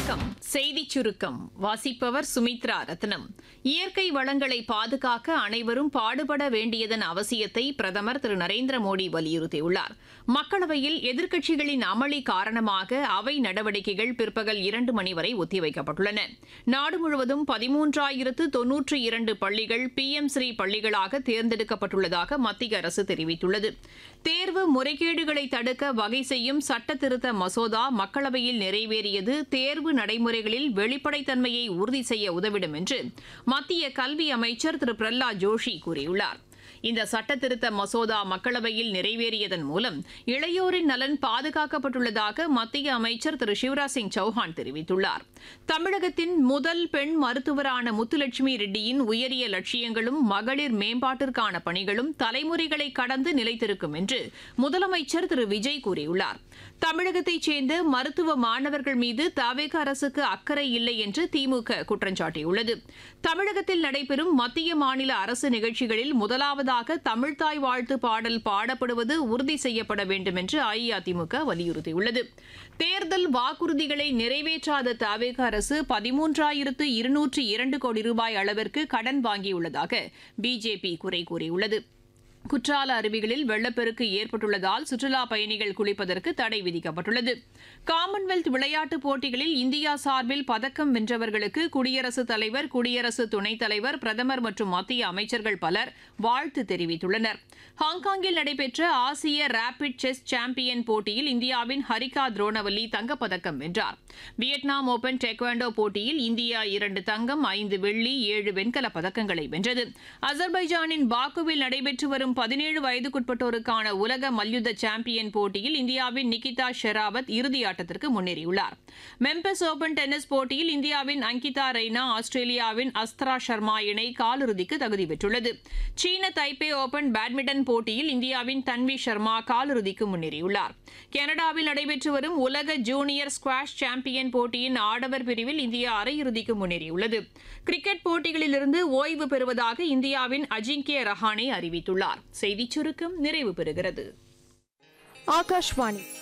வணக்கம் செய்திச் சுருக்கம் வாசிப்பவர் சுமித்ரா ரத்னம் இயற்கை வளங்களை பாதுகாக்க அனைவரும் பாடுபட வேண்டியதன் அவசியத்தை பிரதமர் திரு நரேந்திர மோடி வலியுறுத்தியுள்ளார் மக்களவையில் எதிர்க்கட்சிகளின் அமளி காரணமாக அவை நடவடிக்கைகள் பிற்பகல் இரண்டு மணி வரை ஒத்திவைக்கப்பட்டுள்ளன நாடு முழுவதும் பதிமூன்றாயிரத்து தொன்னூற்றி இரண்டு பள்ளிகள் பி எம் ஸ்ரீ பள்ளிகளாக தேர்ந்தெடுக்கப்பட்டுள்ளதாக மத்திய அரசு தெரிவித்துள்ளது தேர்வு முறைகேடுகளை தடுக்க வகை செய்யும் சட்ட திருத்த மசோதா மக்களவையில் நிறைவேறியது தேர்வு நடைமுறைகளில் வெளிப்படைத்தன்மையை உறுதி செய்ய உதவிடும் என்று மத்திய கல்வி அமைச்சர் திரு பிரஹ்லாத் ஜோஷி கூறியுள்ளார் இந்த சட்டத்திருத்த மசோதா மக்களவையில் நிறைவேறியதன் மூலம் இளையோரின் நலன் பாதுகாக்கப்பட்டுள்ளதாக மத்திய அமைச்சர் திரு சிவராஜ் சிங் சௌஹான் தெரிவித்துள்ளார் தமிழகத்தின் முதல் பெண் மருத்துவரான முத்துலட்சுமி ரெட்டியின் உயரிய லட்சியங்களும் மகளிர் மேம்பாட்டிற்கான பணிகளும் தலைமுறைகளை கடந்து நிலைத்திருக்கும் என்று முதலமைச்சர் திரு விஜய் கூறியுள்ளார் தமிழகத்தைச் சேர்ந்த மருத்துவ மாணவர்கள் மீது தவேக அரசுக்கு அக்கறை இல்லை என்று திமுக குற்றம் சாட்டியுள்ளது தமிழகத்தில் நடைபெறும் மத்திய மாநில அரசு நிகழ்ச்சிகளில் முதலாவதாக தமிழ்தாய் வாழ்த்து பாடல் பாடப்படுவது உறுதி செய்யப்பட வேண்டும் என்று அஇஅதிமுக வலியுறுத்தியுள்ளது தேர்தல் வாக்குறுதிகளை நிறைவேற்றாத தவேக அரசு பதிமூன்றாயிரத்து இருநூற்று இரண்டு கோடி ரூபாய் அளவிற்கு கடன் வாங்கியுள்ளதாக பிஜேபி குறை கூறியுள்ளது குற்றால அருவிகளில் வெள்ளப்பெருக்கு ஏற்பட்டுள்ளதால் சுற்றுலா பயணிகள் குளிப்பதற்கு தடை விதிக்கப்பட்டுள்ளது காமன்வெல்த் விளையாட்டுப் போட்டிகளில் இந்தியா சார்பில் பதக்கம் வென்றவர்களுக்கு குடியரசுத் தலைவர் குடியரசு துணைத் தலைவர் பிரதமர் மற்றும் மத்திய அமைச்சர்கள் பலர் வாழ்த்து தெரிவித்துள்ளனர் ஹாங்காங்கில் நடைபெற்ற ஆசிய ரேபிட் செஸ் சாம்பியன் போட்டியில் இந்தியாவின் ஹரிகா துரோணவல்லி தங்கப்பதக்கம் வென்றார் வியட்நாம் ஓபன் டெக்வாண்டோ போட்டியில் இந்தியா இரண்டு தங்கம் ஐந்து வெள்ளி ஏழு வெண்கலப் பதக்கங்களை வென்றது அசர்பைஜானின் பாக்குவில் நடைபெற்று வரும் பதினேழு வயதுக்குட்பட்டோருக்கான உலக மல்யுத்த சாம்பியன் போட்டியில் இந்தியாவின் நிகிதா ஷெராவத் இறுதி ஆட்டத்திற்கு முன்னேறியுள்ளார் மெம்பஸ் ஓபன் டென்னிஸ் போட்டியில் இந்தியாவின் அங்கிதா ரெய்னா ஆஸ்திரேலியாவின் அஸ்த்ரா சர்மா இணை காலிறுதிக்கு தகுதி பெற்றுள்ளது சீன தைப்பே ஓபன் பேட்மிண்டன் போட்டியில் இந்தியாவின் தன்வி சர்மா காலிறுதிக்கு முன்னேறியுள்ளார் கனடாவில் நடைபெற்று வரும் உலக ஜூனியர் ஸ்குவாஷ் சாம்பியன் போட்டியின் ஆடவர் பிரிவில் இந்தியா அரையிறுதிக்கு முன்னேறியுள்ளது கிரிக்கெட் போட்டிகளிலிருந்து ஓய்வு பெறுவதாக இந்தியாவின் அஜிங்கிய ரஹானே அறிவித்துள்ளார் செய்திச் சுருக்கம் நிறைவு பெறுகிறது ஆகாஷ்வாணி